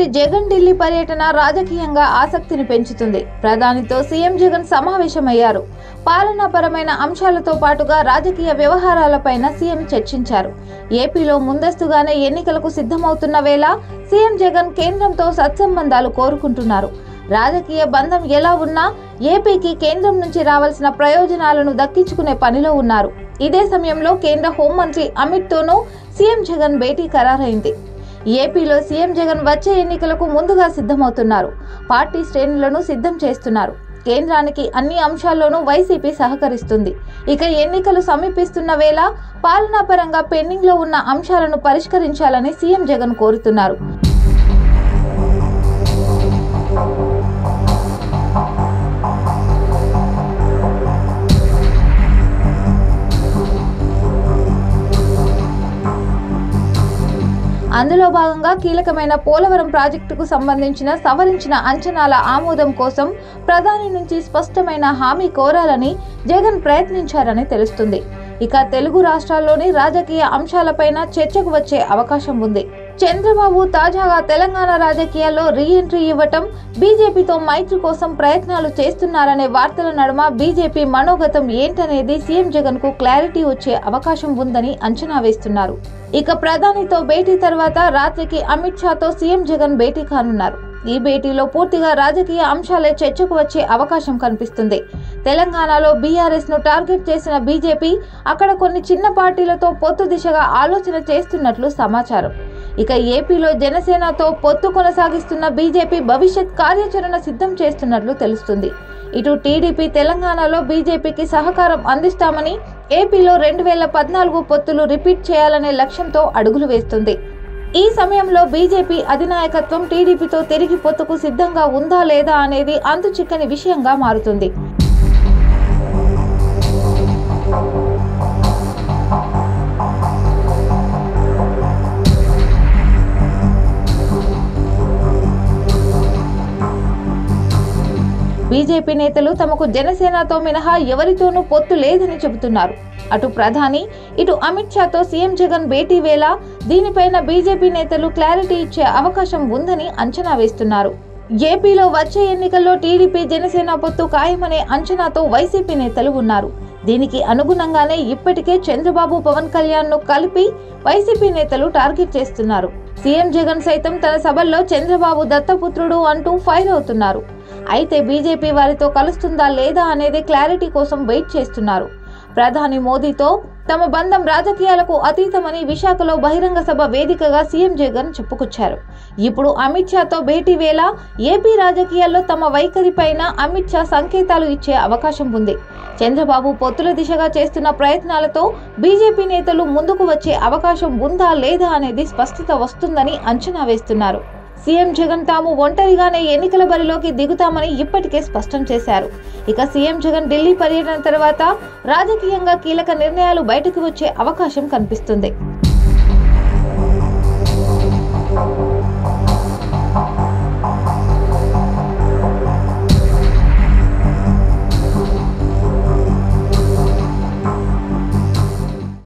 జగన్ ఢిల్లీ పర్యటన రాజకీయంగా ఆసక్తిని పెంచుతుంది ప్రధానితో సీఎం జగన్ సమావేశమయ్యారు పాలనాపరమైన అంశాలతో పాటుగా రాజకీయ వ్యవహారాలపైన సీఎం చర్చించారు ఏపీలో ముందస్తుగానే ఎన్నికలకు సిద్ధమవుతున్న వేళ సీఎం జగన్ కేంద్రంతో సత్సంబంధాలు కోరుకుంటున్నారు రాజకీయ బంధం ఎలా ఉన్నా ఏపీకి కేంద్రం నుంచి రావాల్సిన ప్రయోజనాలను దక్కించుకునే పనిలో ఉన్నారు ఇదే సమయంలో కేంద్ర హోంమంత్రి అమిత్ తోనూ సీఎం జగన్ భేటీ ఖరారైంది ఏపీలో సీఎం జగన్ వచ్చే ఎన్నికలకు ముందుగా సిద్ధమవుతున్నారు పార్టీ శ్రేణులను సిద్ధం చేస్తున్నారు కేంద్రానికి అన్ని అంశాల్లోనూ వైసీపీ సహకరిస్తుంది ఇక ఎన్నికలు సమీపిస్తున్న వేళ పాలనాపరంగా పెండింగ్లో ఉన్న అంశాలను పరిష్కరించాలని సీఎం జగన్ కోరుతున్నారు అందులో భాగంగా కీలకమైన పోలవరం ప్రాజెక్టుకు సంబంధించిన సవరించిన అంచనాల ఆమోదం కోసం ప్రధాని నుంచి స్పష్టమైన హామీ కోరాలని జగన్ ప్రయత్నించారని తెలుస్తుంది ఇక తెలుగు రాష్ట్రాల్లోని రాజకీయ అంశాలపైన చర్చకు వచ్చే అవకాశం ఉంది చంద్రబాబు తాజాగా తెలంగాణ రాజకీయాల్లో రీ ఎంట్రీ ఇవ్వటం బీజేపీతో మైత్రి కోసం ప్రయత్నాలు చేస్తున్నారనే వార్తల నడుమ బీజేపీ మనోగతం ఏంటనేది సీఎం జగన్ కు క్లారిటీ వచ్చే అవకాశం ఉందని అంచనా వేస్తున్నారు ఇక ప్రధానితో భేటీ తర్వాత రాత్రికి అమిత్ షాతో సీఎం జగన్ భేటీ కానున్నారు ఈ భేటీలో పూర్తిగా రాజకీయ అంశాలే చర్చకు వచ్చే అవకాశం కనిపిస్తుంది తెలంగాణలో బీఆర్ఎస్ ను టార్గెట్ చేసిన బీజేపీ అక్కడ కొన్ని చిన్న పార్టీలతో పొత్తు దిశగా ఆలోచన చేస్తున్నట్లు సమాచారం ఇక ఏపీలో జనసేనతో పొత్తు కొనసాగిస్తున్న బీజేపీ భవిష్యత్ కార్యాచరణ సిద్ధం చేస్తున్నట్లు తెలుస్తుంది ఇటు టీడీపీ తెలంగాణలో బీజేపీకి సహకారం అందిస్తామని ఏపీలో రెండు వేల పద్నాలుగు పొత్తులు రిపీట్ చేయాలనే లక్ష్యంతో అడుగులు వేస్తుంది ఈ సమయంలో బీజేపీ అధినాయకత్వం టీడీపీతో తిరిగి పొత్తుకు సిద్ధంగా ఉందా లేదా అనేది అంతు చిక్కని విషయంగా మారుతుంది బీజేపీ నేతలు తమకు జనసేనతో మినహా ఎవరితోనూ పొత్తు లేదని చెబుతున్నారు అటు ప్రధాని ఇటు అమిత్ షాతో సీఎం జగన్ భేటీ వేళ దీనిపైన బీజేపీ నేతలు క్లారిటీ ఇచ్చే అవకాశం ఉందని అంచనా వేస్తున్నారు ఏపీలో వచ్చే ఎన్నికల్లో టీడీపీ జనసేన పొత్తు ఖాయమనే అంచనాతో వైసీపీ నేతలు ఉన్నారు దీనికి అనుగుణంగానే ఇప్పటికే చంద్రబాబు పవన్ కళ్యాణ్ ను కలిపి వైసీపీ నేతలు టార్గెట్ చేస్తున్నారు సీఎం జగన్ సైతం తన సభల్లో చంద్రబాబు దత్తపుత్రుడు అంటూ ఫైర్ అవుతున్నారు అయితే బీజేపీ వారితో కలుస్తుందా లేదా అనేది క్లారిటీ కోసం వెయిట్ చేస్తున్నారు ప్రధాని మోదీతో తమ బంధం రాజకీయాలకు అతీతమని విశాఖలో బహిరంగ సభ వేదికగా సీఎం జగన్ చెప్పుకొచ్చారు ఇప్పుడు అమిత్ షాతో భేటీ వేళ ఏపీ రాజకీయాల్లో తమ వైఖరిపైన అమిత్ షా సంకేతాలు ఇచ్చే అవకాశం ఉంది చంద్రబాబు పొత్తుల దిశగా చేస్తున్న ప్రయత్నాలతో బీజేపీ నేతలు ముందుకు వచ్చే అవకాశం ఉందా లేదా అనేది స్పష్టత వస్తుందని అంచనా వేస్తున్నారు సీఎం జగన్ తాము ఒంటరిగానే ఎన్నికల బరిలోకి దిగుతామని ఇప్పటికే స్పష్టం చేశారు ఇక సీఎం జగన్ ఢిల్లీ పర్యటన తర్వాత రాజకీయంగా కీలక నిర్ణయాలు బయటకు వచ్చే అవకాశం కనిపిస్తుంది